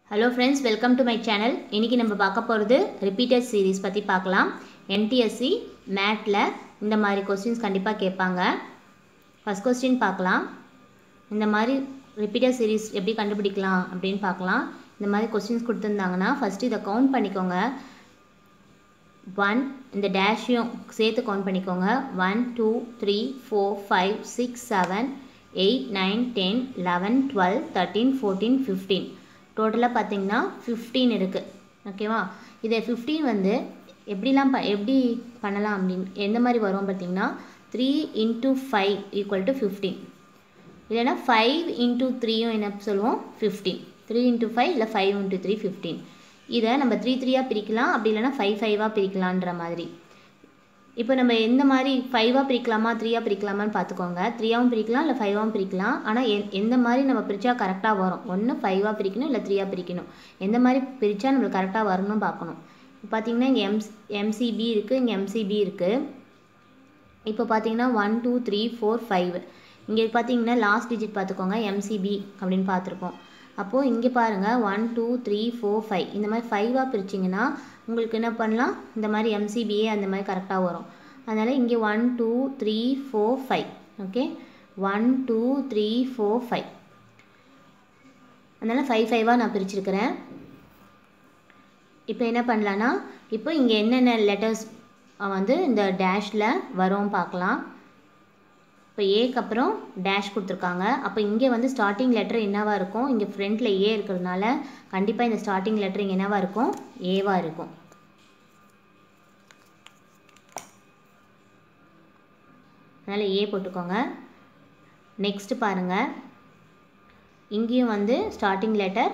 hello friends welcome to my channel இன்றைக்கி நம்ம பார்க்க போகிறது ரிப்பீட்டட் சீரிஸ் பற்றி பார்க்கலாம் என்டிஎஸ்சி மேட்டில் இந்த மாதிரி கொஸ்டின்ஸ் கண்டிப்பாக கேட்பாங்க ஃபஸ்ட் கொஸ்டின் பார்க்கலாம் இந்த மாதிரி ரிப்பீட்டட் சீரிஸ் எப்படி கண்டுபிடிக்கலாம் அப்படின்னு பார்க்கலாம் இந்த மாதிரி கொஸ்டின்ஸ் கொடுத்துருந்தாங்கன்னா ஃபஸ்ட்டு இதை கவுண்ட் பண்ணிக்கோங்க ஒன் இந்த டேஷையும் சேர்த்து கவுண்ட் பண்ணிக்கோங்க one two three four five six seven eight nine ten eleven twelve thirteen fourteen fifteen டோட்டலாக பார்த்தீங்கன்னா ஃபிஃப்டீன் இருக்குது ஓகேவா இதை ஃபிஃப்டீன் வந்து எப்படிலாம் ப எப்படி பண்ணலாம் அப்படின்னு எந்த மாதிரி வரும் பார்த்தீங்கன்னா three into five equal to fifteen இல்லைன்னா ஃபைவ் இன்ட்டு த்ரீயும் என்ன சொல்லுவோம் ஃபிஃப்டீன் த்ரீ இன்ட்டு ஃபைவ் இல்லை ஃபைவ் இன்ட்டு த்ரீ ஃபிஃப்டீன் இதை நம்ம த்ரீ த்ரீயாக பிரிக்கலாம் அப்படி இல்லைன்னா ஃபைவ் ஃபைவாக பிரிக்கலான்ற மாதிரி இப்போ நம்ம எந்த மாதிரி ஃபைவாக பிரிக்கலாமா த்ரீயாக பிரிக்கலாமான்னு பார்த்துக்கோங்க த்ரீயாகவும் பிரிக்கலாம் இல்லை ஃபைவாகவும் பிரிக்கலாம் ஆனால் எ எந்த மாதிரி நம்ம பிரித்தா கரெக்டாக வரும் ஒன்று ஃபைவாக பிரிக்கணும் இல்லை த்ரீயாக பிரிக்கணும் எந்த மாதிரி பிரித்தா நம்மளுக்கு கரெக்டாக வரணும் பார்க்கணும் இப்போ பார்த்தீங்கன்னா இங்கே எம்ஸ் எம்சிபி இருக்குது இங்கே எம்சிபி இருக்குது இப்போ பார்த்தீங்கன்னா one two three four five இங்கே பார்த்தீங்கன்னா லாஸ்ட் டிஜிட் பார்த்துக்கோங்க எம்சிபி அப்படின்னு பார்த்துருக்கோம் அப்போது இங்கே பாருங்கள் one two three four five இந்த மாதிரி ஃபைவாக பிரிச்சிங்கன்னா உங்களுக்கு என்ன பண்ணலாம் இந்த மாதிரி எம்சிபிஏ அந்த மாதிரி கரெக்டாக வரும் அதனால் இங்கே one two three four five okay one two three four five அதனால் ஃபைவ் ஃபைவாக நான் பிரிச்சிருக்கிறேன் இப்போ என்ன பண்ணலான்னா இப்போ இங்கே என்னென்ன லெட்டர்ஸ் வந்து இந்த டேஷில் வரும் பார்க்கலாம் இப்போ ஏக்கு அப்புறம் டேஷ் கொடுத்துருக்காங்க அப்போ இங்கே வந்து ஸ்டார்டிங் லெட்டர் என்னவாக இருக்கும் இங்கே ஃப்ரண்ட்டில் ஏ இருக்கிறதுனால கண்டிப்பாக இந்த ஸ்டார்டிங் லெட்டர் இங்கே என்னவாக இருக்கும் ஏவாக இருக்கும் அதனால் ஏ போட்டுக்கோங்க நெக்ஸ்ட்டு பாருங்கள் இங்கேயும் வந்து ஸ்டார்டிங் லெட்டர்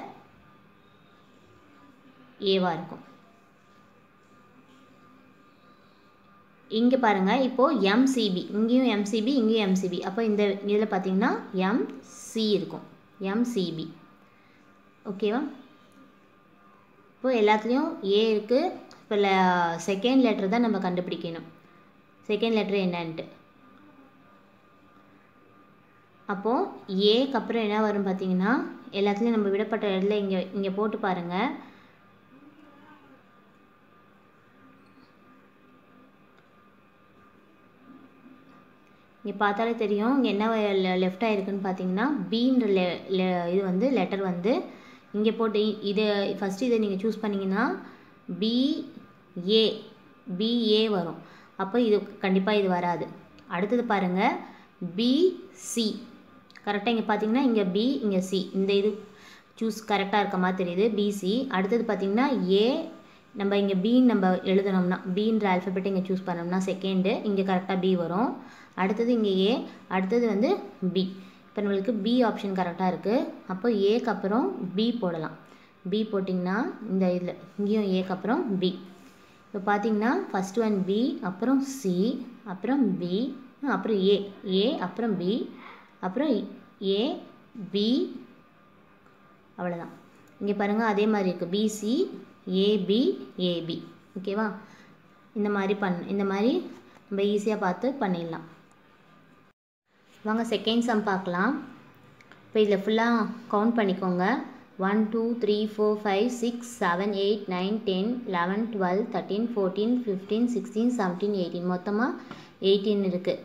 ஏவாக இருக்கும் இங்கே பாருங்கள் இப்போது எம்சிபி இங்கேயும் எம்சிபி இங்கேயும் எம்சிபி அப்போ இந்த இதில் பார்த்தீங்கன்னா எம்சி இருக்கும் எம்சிபி ஓகேவா இப்போது எல்லாத்துலேயும் ஏ இருக்குது இப்போ செகண்ட் லெட்டர் தான் நம்ம கண்டுபிடிக்கணும் செகண்ட் லெட்டர் என்னன்ட்டு அப்போது ஏக்கு அப்புறம் என்ன வரும் பார்த்தீங்கன்னா எல்லாத்துலேயும் நம்ம விடப்பட்ட இடத்துல இங்கே இங்கே போட்டு பாருங்கள் இங்கே பார்த்தாலே தெரியும் இங்கே என்ன லெஃப்டாக இருக்குன்னு பார்த்தீங்கன்னா பீன்ற லெ இது வந்து லெட்டர் வந்து இங்கே போட்டு இது ஃபஸ்ட்டு இதை நீங்கள் சூஸ் பண்ணிங்கன்னா பிஏ பிஏ வரும் அப்போ இது கண்டிப்பாக இது வராது அடுத்தது பாருங்கள் பிசி கரெக்டாக இங்கே பார்த்தீங்கன்னா இங்கே பி இங்கே சி இந்த இது சூஸ் கரெக்டாக இருக்க மாதிரி தெரியுது பிசி அடுத்தது பார்த்தீங்கன்னா ஏ நம்ம இங்கே பின்னு நம்ம எழுதணும்னா பின்ற ஆல்ஃபபெட் இங்கே சூஸ் பண்ணோம்னா செகண்டு இங்கே கரெக்டாக பி வரும் அடுத்தது இங்கே ஏ அடுத்தது வந்து பி இப்போ நம்மளுக்கு பி ஆப்ஷன் கரெக்டாக இருக்குது அப்போ ஏக்கு அப்புறம் பி போடலாம் பி போட்டிங்கன்னா இந்த இதில் இங்கேயும் ஏக்கு அப்புறம் பி இப்போ பார்த்தீங்கன்னா ஃபஸ்ட் ஒன் பி அப்புறம் சி அப்புறம் பி அப்புறம் ஏ ஏ அப்புறம் பி அப்புறம் ஏ பி அவ்வளோதான் இங்கே பாருங்கள் அதே மாதிரி இருக்குது பிசி ஏபி ஏபி ஓகேவா இந்த மாதிரி பண் இந்த மாதிரி நம்ம ஈஸியாக பார்த்து பண்ணிடலாம் வாங்க செகண்ட் சம் பார்க்கலாம் இப்போ இதில் ஃபுல்லாக கவுண்ட் பண்ணிக்கோங்க one two three four five six seven eight nine ten eleven twelve thirteen fourteen fifteen sixteen seventeen eighteen மொத்தமாக எயிட்டீன் இருக்குது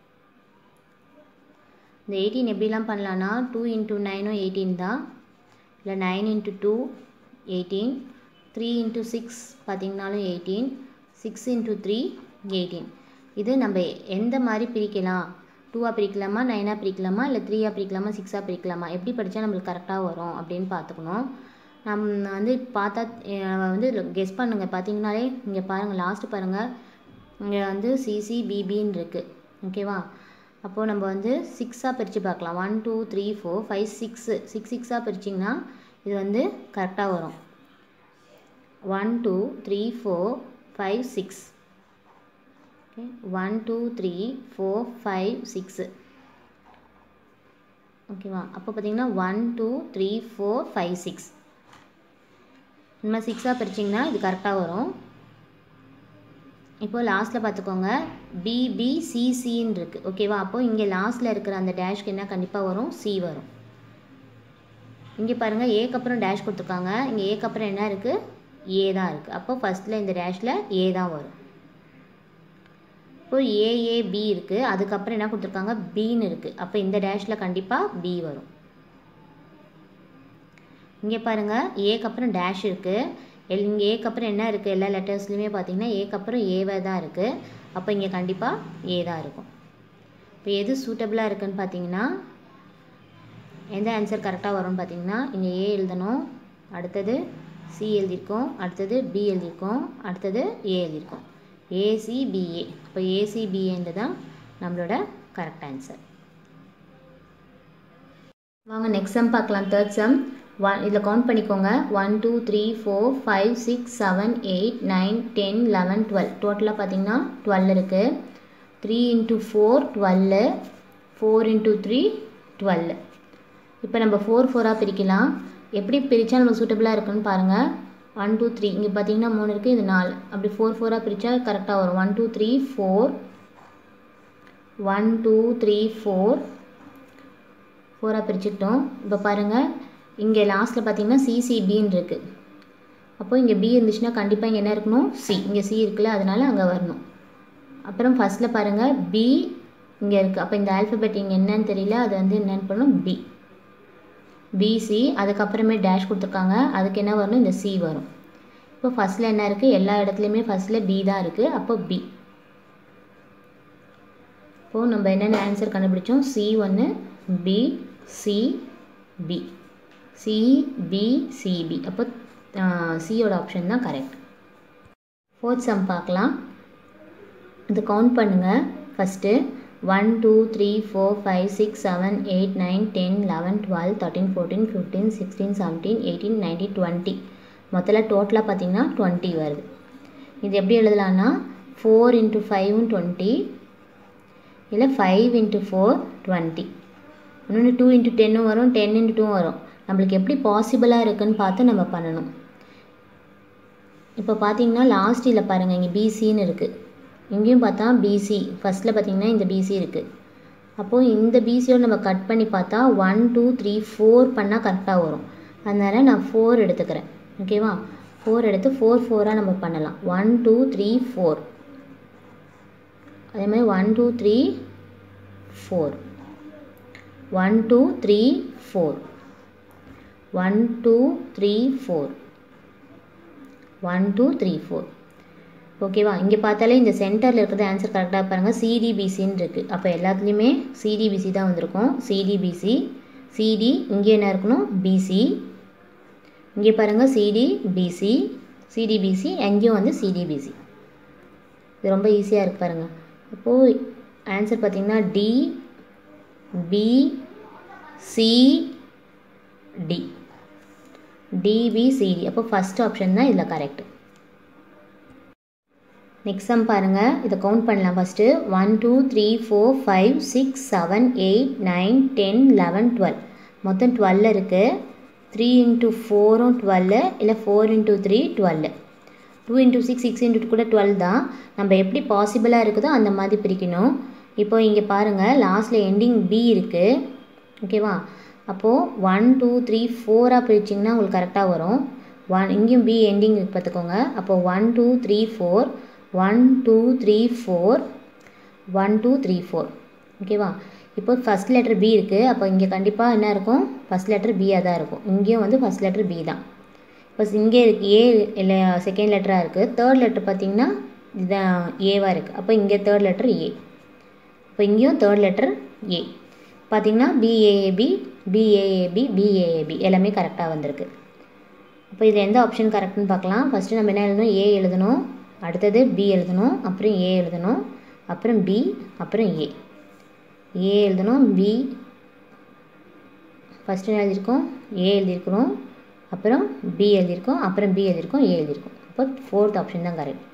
இந்த எயிட்டீன் எப்படிலாம் பண்ணலான்னா டூ இன்ட்டு நைனும் எயிட்டீன் தான் இல்லை nine into two eighteen three into six பார்த்திங்கனாலும் eighteen six into three eighteen இது நம்ம எந்த மாதிரி பிரிக்கலாம் டூவாக பிரிக்கலாமா நைனாக பிரிக்கலாமா இல்லை த்ரீயாக பிரிக்கலாமா சிக்ஸாக பிரிக்கலாமா எப்படி படித்தா நம்மளுக்கு கரெக்டாக வரும் அப்படின்னு பார்த்துக்கணும் நம்ம வந்து பார்த்தா வந்து கெஸ் பண்ணுங்கள் பார்த்தீங்கனாலே இங்கே பாருங்கள் லாஸ்ட்டு பாருங்கள் இங்கே வந்து சிசி பிபின்னு இருக்குது ஓகேவா அப்போது நம்ம வந்து சிக்ஸாக பிரித்து பார்க்கலாம் one two three four five six six சிக்ஸாக பிரிச்சிங்கன்னா இது வந்து கரெக்டாக வரும் one two three four five six okay one two three four five six ஓகேவா அப்போ பார்த்தீங்கன்னா one two three four five six இந்த மாதிரி சிக்ஸாக பிரிச்சிங்கன்னா இது கரெக்டாக வரும் இப்போது லாஸ்ட்டில் பார்த்துக்கோங்க பிபிசிசின்னு இருக்குது ஓகேவா அப்போது இங்கே லாஸ்ட்டில் இருக்கிற அந்த டேஷ்க்கு என்ன கண்டிப்பாக வரும் சி வரும் இங்கே பாருங்கள் ஏக்கு அப்புறம் டேஷ் கொடுத்துருக்காங்க இங்கே ஏக்கு அப்புறம் என்ன இருக்குது ஏ தான் இருக்குது அப்போ ஃபஸ்ட்டில் இந்த டேஷில் ஏ தான் வரும் இப்போ ஏஏபி இருக்குது அதுக்கப்புறம் என்ன கொடுத்துருக்காங்க பின்னு இருக்குது அப்போ இந்த டேஷில் கண்டிப்பாக பி வரும் இங்கே பாருங்கள் ஏக்கு அப்புறம் டேஷ் இருக்குது எல் இங்கே ஏக்கு அப்புறம் என்ன இருக்குது எல்லா லெட்டர்ஸ்லையுமே பார்த்தீங்கன்னா ஏக்கு அப்புறம் ஏவே தான் இருக்குது அப்போ இங்கே கண்டிப்பாக ஏ தான் இருக்கும் இப்போ எது சூட்டபிளாக இருக்குன்னு பார்த்தீங்கன்னா எந்த ஆன்சர் கரெக்டாக வரும்னு பார்த்தீங்கன்னா இங்கே ஏ எழுதணும் அடுத்தது சி எழுதியிருக்கோம் அடுத்தது பி எழுதியிருக்கோம் அடுத்தது ஏ எழுதியிருக்கோம் ஏசிபிஏ இப்போ ஏசிபிஏன்றது தான் நம்மளோட கரெக்ட் ஆன்சர் வாங்க நெக்ஸ்ட் சம் பார்க்கலாம் தேர்ட் சம் ஒன் இதில் கவுண்ட் பண்ணிக்கோங்க one two three four five six seven eight nine ten eleven twelve டோட்டலாக பார்த்தீங்கன்னா டுவெல் இருக்குது three into four twelve four into three twelve இப்போ நம்ம ஃபோர் ஃபோராக பிரிக்கலாம் எப்படி பிரித்தா நமக்கு சூட்டபிளாக இருக்குன்னு பாருங்கள் ஒன் டூ த்ரீ இங்கே பார்த்தீங்கன்னா மூணு இருக்குது இது நாலு அப்படி ஃபோர் ஃபோராக பிரித்தா கரெக்டாக வரும் one two three four one two three four ஃபோராக பிரிச்சுக்கிட்டோம் இப்போ பாருங்கள் இங்கே லாஸ்ட்டில் பார்த்தீங்கன்னா சிசிபின்னு இருக்குது அப்போ இங்கே பி இருந்துச்சுன்னா கண்டிப்பாக இங்கே என்ன இருக்கணும் சி இங்கே சி இருக்குல்ல அதனால அங்கே வரணும் அப்புறம் ஃபஸ்ட்டில் பாருங்கள் பி இங்கே இருக்குது அப்போ இந்த ஆல்ஃபபெட் இங்கே என்னன்னு தெரியல அது வந்து என்னென்னு பண்ணணும் பி பிசி அதுக்கப்புறமே டேஷ் கொடுத்துருக்காங்க அதுக்கு என்ன வரணும் இந்த சி வரும் இப்போ ஃபஸ்ட்டில் என்ன இருக்குது எல்லா இடத்துலையுமே ஃபஸ்ட்டில் பி தான் இருக்குது அப்போ பி இப்போது நம்ம என்னென்ன ஆன்சர் கண்டுபிடிச்சோம் சி ஒன்று B C B C B C B அப்போ சியோட ஆப்ஷன் தான் கரெக்ட் ஃபோர்த் சம் பார்க்கலாம் இது கவுண்ட் பண்ணுங்கள் first one two three four five six seven eight nine ten eleven twelve thirteen fourteen fifteen sixteen seventeen eighteen nineteen twenty மொத்தத்தில் டோட்டலாக பார்த்தீங்கன்னா twenty வருது இது எப்படி எழுதலான்னா ஃபோர் இன்ட்டு ஃபைவும் டுவெண்ட்டி இல்லை ஃபைவ் இன்ட்டு ஃபோர் டுவெண்ட்டி இன்னொன்று டூ இன்ட்டு டென்னும் வரும் டென் இன்ட்டு டூவும் வரும் நம்மளுக்கு எப்படி பாசிபிளாக இருக்குன்னு பார்த்து நம்ம பண்ணணும் இப்போ பார்த்தீங்கன்னா லாஸ்ட் இதில் பாருங்கள் இங்கே பிசின்னு இருக்குது இங்கேயும் பார்த்தா பிசி ஃபஸ்ட்டில் பார்த்தீங்கன்னா இந்த பிசி இருக்குது அப்போது இந்த பிசியோடு நம்ம கட் பண்ணி பார்த்தா ஒன் டூ த்ரீ ஃபோர் பண்ணால் கரெக்டாக வரும் அதனால் நான் ஃபோர் எடுத்துக்கிறேன் ஓகேவா ஃபோர் எடுத்து ஃபோர் ஃபோராக நம்ம பண்ணலாம் ஒன் டூ த்ரீ ஃபோர் அதே மாதிரி one two three four one two three four one two three four one two three four ஓகேவா இங்கே பார்த்தாலே இந்த சென்டரில் இருக்கிறது ஆன்சர் கரெக்டாக பாருங்கள் சிடிபிசின்னு இருக்குது அப்போ எல்லாத்துலேயுமே சிடிபிசி தான் வந்திருக்கும் சிடிபிசி சிடி இங்கே என்ன இருக்கணும் பிசி இங்கே பாருங்கள் சிடி பிசி சிடிபிசி எங்கேயும் வந்து சிடிபிசி இது ரொம்ப ஈஸியாக இருக்குது பாருங்கள் அப்போது ஆன்சர் பார்த்திங்கன்னா D B C D D B C D அப்போ ஃபஸ்ட் ஆப்ஷன் தான் இதில் கரெக்ட் நெக்ஸ்ட் சம் பாருங்கள் இதை கவுண்ட் பண்ணலாம் first one two three four five six seven eight nine ten eleven twelve மொத்தம் டுவெல் இருக்குது த்ரீ இன்ட்டு ஃபோரும் டுவெல்லு இல்லை four into three twelve two into six six into கூட டுவெல் தான் நம்ம எப்படி பாசிபிளாக இருக்குதோ அந்த மாதிரி பிரிக்கணும் இப்போ இங்கே பாருங்கள் லாஸ்ட்டில் எண்டிங் பி இருக்குது ஓகேவா அப்போது ஒன் டூ த்ரீ ஃபோராக பிரிச்சிங்கன்னா உங்களுக்கு கரெக்டாக வரும் ஒன் இங்கேயும் பி எண்டிங் பார்த்துக்கோங்க அப்போது one two three four one two three four one two three four ஓகேவா இப்போ ஃபஸ்ட் லெட்டர் பி இருக்குது அப்போ இங்கே கண்டிப்பாக என்ன இருக்கும் ஃபஸ்ட் லெட்டர் பியாக தான் இருக்கும் இங்கேயும் வந்து ஃபஸ்ட் லெட்டர் பி தான் இப்போ இங்கே இருக்கு ஏ இல்லை செகண்ட் லெட்டராக இருக்குது தேர்ட் லெட்டர் பார்த்தீங்கன்னா இதுதான் ஏவாக இருக்குது அப்போ இங்கே தேர்ட் லெட்டர் ஏ இப்போ இங்கேயும் தேர்ட் லெட்டர் ஏ பார்த்தீங்கன்னா பிஏஏபி பிஏஏபி பிஏஏபி எல்லாமே கரெக்டாக வந்திருக்கு அப்போ இது எந்த ஆப்ஷன் கரெக்ட்னு பார்க்கலாம் ஃபஸ்ட்டு நம்ம என்ன எழுதணும் ஏ எழுதணும் அடுத்தது பி எழுதணும் அப்புறம் ஏ எழுதணும் அப்புறம் பி அப்புறம் ஏ ஏ எழுதணும் பி ஃபஸ்ட்டு என்ன எழுதியிருக்கோம் ஏ எழுதியிருக்கிறோம் அப்புறம் பி எழுதியிருக்கோம் அப்புறம் பி எழுதியிருக்கோம் ஏ எழுதியிருக்கோம் அப்போ ஃபோர்த் ஆப்ஷன் தான் கரெக்ட்